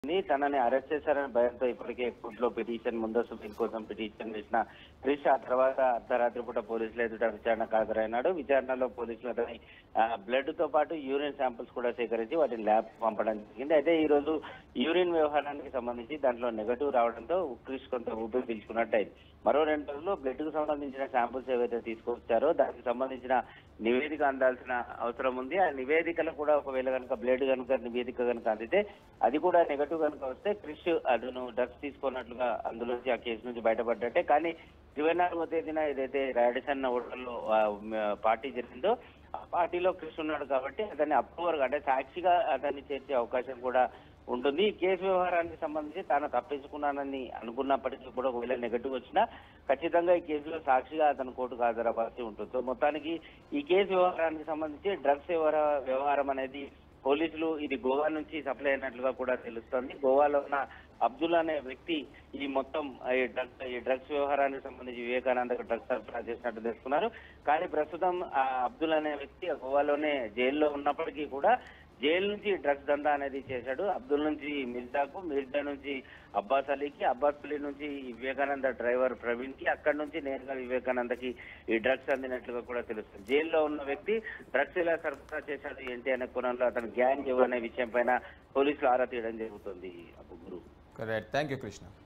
తనని అరెస్ట్ చేశారని భయంతో ఇప్పటికే కోర్టులో పిటిషన్ ముందస్తు బెయిల్ కోసం పిటిషన్ వేసిన క్రిష్ ఆ తర్వాత అర్ధరాత్రి పూట పోలీసుల ఎదుట విచారణకు హాజరైనాడు విచారణలో పోలీసులు అతని బ్లడ్ తో పాటు యూరిన్ శాంపిల్స్ కూడా సేకరించి వాటిని ల్యాబ్ పంపడం జరిగింది అయితే ఈ రోజు యూరిన్ వ్యవహారానికి సంబంధించి దాంట్లో నెగటివ్ రావడంతో క్రిష్ కొంత ఊపిరి పీల్చుకున్నట్టయింది మరో రెండు రోజుల్లో బ్లడ్ కు సంబంధించిన శాంపిల్స్ ఏవైతే తీసుకొచ్చారో దానికి సంబంధించిన నివేదిక అందాల్సిన అవసరం ఉంది ఆ నివేదికలు కూడా ఒకవేళ కనుక బ్లడ్ కనుక నివేదిక కనుక అందితే అది కూడా నెగటివ్ కనుక వస్తే క్రిష్ అతను డ్రగ్స్ తీసుకున్నట్లుగా అందులోంచి ఆ కేసు నుంచి బయటపడ్డట్టే కానీ ఇరవై నాలుగో తేదీన ఏదైతే రాడిసన్ హోటల్లో ఆ, మ- పార్టీ జరిగిందో ఆ పార్టీలో క్రిష్ ఉన్నాడు కాబట్టి అతన్ని అప్రూవర్ అంటే సాక్షిగా అతన్ని చేర్చే అవకాశం కూడా ఉంటుంది ఈ కేసు వ్యవహారానికి సంబంధించి తాను తప్పించుకున్నానని అనుకున్నప్పటికీ కూడా ఒకవేళ నెగటివ్ వచ్చినా ఖచ్చితంగా ఈ కేసులో సాక్షిగా అతను కోర్టుకు హాజరవ్వాల్సి ఉంటుంది సో మొత్తానికి ఈ కేసు వ్యవహారానికి సంబంధించి డ్రగ్స్ వ్యవహార వ్యవహారం అనేది పోలీసులు ఇది గోవా నుంచి సప్లై అయినట్లుగా కూడా తెలుస్తోంది గోవాలో ఉన్న అబ్దుల్ అనే వ్యక్తి ఈ మొత్తం ఈ డ్రగ్స్ ఈ డ్రగ్స్ వ్యవహారానికి సంబంధించి వివేకానందకు డ్రగ్స్ సరఫరా చేసినట్టు తెలుసుకున్నారు కానీ ప్రస్తుతం ఆ అబ్దుల్ అనే వ్యక్తి ఆ గోవాలోనే జైల్లో ఉన్నప్పటికీ కూడా జైలు నుంచి డ్రగ్స్ దందా అనేది చేశాడు అబ్దుల్ నుంచి మిర్జాకు మిర్జా నుంచి అబ్బాస్ అలీకి అబ్బాస్ అలీ నుంచి ఈ వివేకానంద డ్రైవర్ ప్రవీణ్ కి అక్కడి నుంచి నేరుగా వివేకానందకి ఈ డ్రగ్స్ అందినట్లుగా కూడా తెలుస్తుంది జైల్లో ఉన్న వ్యక్తి డ్రగ్స్ ఎలా సరఫరా చేశాడు ఏంటి అనే కోణంలో అతను గ్యాంగ్ ఎవరు అనే విషయం పైన పోలీసులు ఆరా తీయడం జరుగుతుంది అప్పు గురు కరెక్ట్ థ్యాంక్ యూ కృష్ణ